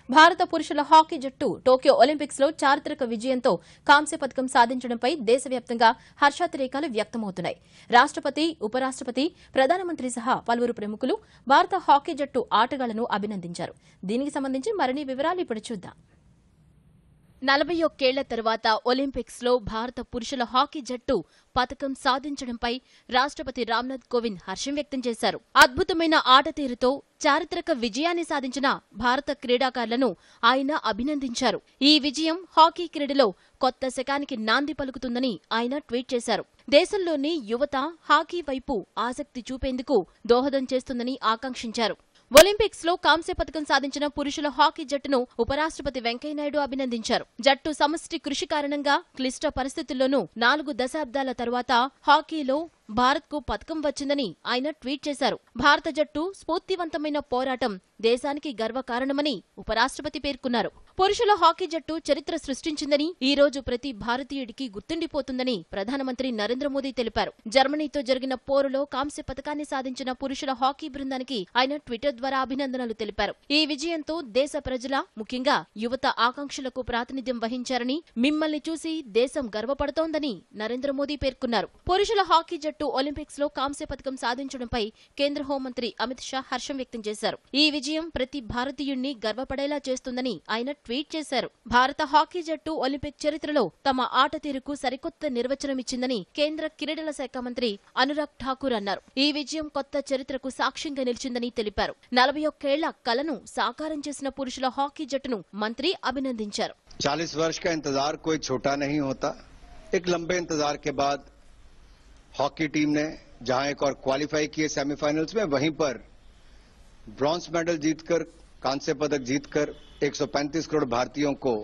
భారత పురుషుల హాకీ జట్టు టోక్యో ఒలింపిక్స్ లో చారిత్రక విజయంతో కాంస్య పథకం సాధించడంపై దేశవ్యాప్తంగా హర్షాతిరేకాలు వ్యక్తమవుతున్నాయి రాష్ట్రపతి ఉపరాష్ట్రపతి ప్రధానమంత్రి సహా పలువురు ప్రముఖులు భారత హాకీ జట్టు ఆటగాళ్లను అభినందించారు దీనికి సంబంధించి మరిన్ని వివరాలు ఇప్పుడు చూద్దాం నలభై ఒక్కేళ్ల తర్వాత ఒలింపిక్స్ లో భారత పురుషుల హాకీ జట్టు పథకం సాధించడంపై రాష్ట్రపతి రామ్నాథ్ కోవింద్ హర్షం వ్యక్తం చేశారు అద్భుతమైన ఆట తీరుతో చారిత్రక విజయాన్ని సాధించిన భారత క్రీడాకారులను ఆయన అభినందించారు ఈ విజయం హాకీ క్రీడలో కొత్త శకానికి నాంది పలుకుతుందని ఆయన ట్వీట్ చేశారు దేశంలోని యువత హాకీ వైపు ఆసక్తి చూపేందుకు దోహదం చేస్తుందని ఆకాంక్షించారు ఒలింపిక్స్ లో కాంస్య పథకం సాధించిన పురుషుల హాకీ జట్టును ఉపరాష్ట్రపతి వెంకయ్యనాయుడు అభినందించారు జట్టు సమష్టి కృషి కారణంగా క్లిష్ట పరిస్థితుల్లోనూ నాలుగు దశాబ్దాల తరువాత హాకీలో భారత్ కు పథకం వచ్చిందని ఆయన ట్వీట్ చేశారు భారత జట్టు స్ఫూర్తివంతమైన పోరాటం దేశానికి గర్వకారణమని ఉపరాష్ట్రపతి పేర్కొన్నారు పురుషుల హాకీ జట్టు చరిత్ర సృష్టించిందని ఈ రోజు ప్రతి భారతీయుడికి గుర్తుండిపోతుందని ప్రధానమంత్రి నరేంద్ర మోదీ తెలిపారు జర్మనీతో జరిగిన పోరులో కాంస్య పథకాన్ని సాధించిన పురుషుల హాకీ బృందానికి ఆయన ట్విట్టర్ ద్వారా అభినందనలు తెలిపారు ఈ విజయంతో దేశ ప్రజల ముఖ్యంగా యువత ఆకాంక్షలకు ప్రాతినిధ్యం వహించారని మిమ్మల్ని చూసి దేశం గర్వపడుతోందని నరేంద్ర మోదీ పేర్కొన్నారు పురుషుల హాకీ జట్టు ఒలింపిక్స్ లో కాంస్య పథకం సాధించడంపై కేంద్ర హోంమంత్రి అమిత్ షా హర్షం వ్యక్తం చేశారు ఈ విజయం ప్రతి భారతీయుణ్ణి గర్వపడేలా చేస్తుందని ఆయన ట్వీట్ చేశారు భారత హాకీ జట్టు ఒలింపిక్ చరిత్రలో తమ ఆట తీరుకు సరికొత్త నిర్వచనమిచ్చిందని కేంద్ర క్రీడల శాఖ మంత్రి అనురాగ్ ఠాకూర్ అన్నారు ఈ విజయం కొత్త చరిత్రకు సాక్ష్యంగా నిలిచిందని తెలిపారు నలభై ఒక్కేళ్ల కలను సాకారం చేసిన పురుషుల హాకీ జట్టును మంత్రి అభినందించారు चालीस वर्ष का इंतजार कोई छोटा नहीं होता एक लंबे इंतजार के बाद हॉकी टीम ने जहां एक और क्वालिफाई किए सेमीफाइनल्स में वहीं पर ब्रॉन्ज मेडल जीतकर कांस्य पदक जीतकर 135 करोड़ भारतीयों को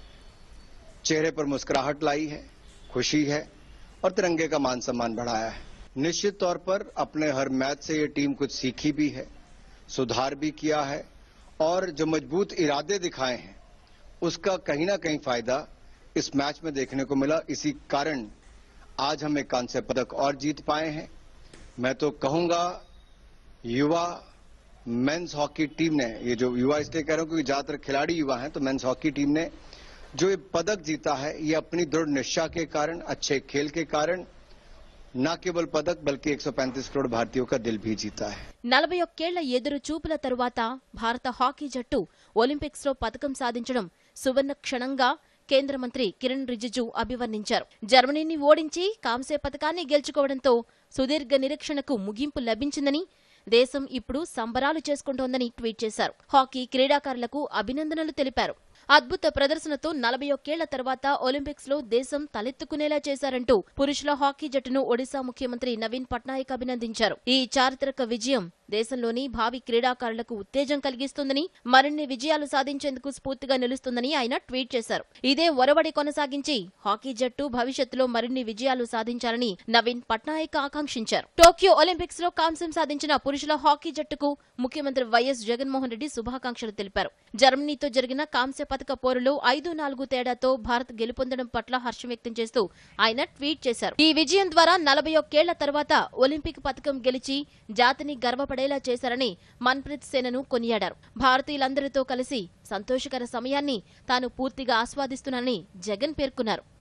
चेहरे पर मुस्कुराहट लाई है खुशी है और तिरंगे का मान सम्मान बढ़ाया है निश्चित तौर पर अपने हर मैच से ये टीम कुछ सीखी भी है सुधार भी किया है और जो मजबूत इरादे दिखाए हैं उसका कहीं ना कहीं फायदा इस मैच में देखने को मिला इसी कारण आज हम एक कांस्य पदक और जीत पाए हैं मैं तो कहूंगा युवा मेंस हॉकी टीम ने ये जो युवा इसलिए कह रहा हूं क्योंकि ज्यादातर खिलाड़ी युवा हैं तो मेंस हॉकी टीम ने जो ये पदक जीता है ये अपनी दृढ़ निश्चा के कारण अच्छे खेल के कारण न केवल पदक बल्कि 135 करोड़ भारतीयों का दिल भी जीता है నలభై ఒక్కేళ్ల ఎదురు చూపుల తరువాత భారత హాకీ జట్టు ఒలింపిక్స్ లో పథకం సాధించడం సువర్ణ క్షణంగా కేంద్ర మంత్రి కిరణ్ రిజిజు అభివర్ణించారు జర్మనీని ఓడించి కాంస్య పథకాన్ని గెలుచుకోవడంతో సుదీర్ఘ నిరీక్షణకు ముగింపు లభించిందని దేశం ఇప్పుడు సంబరాలు చేసుకుంటోందని ట్వీట్ చేశారు హాకీ క్రీడాకారులకు అభినందనలు తెలిపారు అద్భుత ప్రదర్శనతో నలభై ఒక్కేళ్ల తర్వాత ఒలింపిక్స్ లో దేశం తలెత్తుకునేలా చేశారంటూ పురుషుల హాకీ జట్టును ఒడిశా ముఖ్యమంత్రి నవీన్ పట్నాయక్ అభినందించారు ఈ చారిత్రక విజయం దేశంలోని భావి క్రీడాకారులకు ఉత్తేజం కలిగిస్తుందని మరిన్ని విజయాలు సాధించేందుకు స్ఫూర్తిగా నిలుస్తుందని ఆయన ట్వీట్ చేశారు ఇదే ఒరవడి కొనసాగించి హాకీ జట్టు భవిష్యత్తులో మరిన్ని విజయాలు సాధించాలని నవీన్ పట్నాయక్ ఆకాంక్షించారు టోక్యో ఒలింపిక్స్ లో కాంస్యం సాధించిన పురుషుల హాకీ జట్టుకు ముఖ్యమంత్రి వైఎస్ జగన్మోహన్ రెడ్డి శుభాకాంక్షలు తెలిపారు జర్మనీతో జరిగిన కాంస్య పథక పోరులో ఐదు నాలుగు తేడాతో భారత్ గెలుపొందడం పట్ల హర్షం వ్యక్తం చేస్తూ ఆయన ట్వీట్ చేశారు ఈ విజయం ద్వారా నలభై ఒక్కేళ్ల తర్వాత ఒలింపిక్ పథకం గెలిచి జాతిని గర్వపడేలా చేశారని మన్ప్రీత్ సేనను కొనియాడారు భారతీయులందరితో కలిసి సంతోషకర సమయాన్ని తాను పూర్తిగా ఆస్వాదిస్తున్నానని జగన్ పేర్కొన్నారు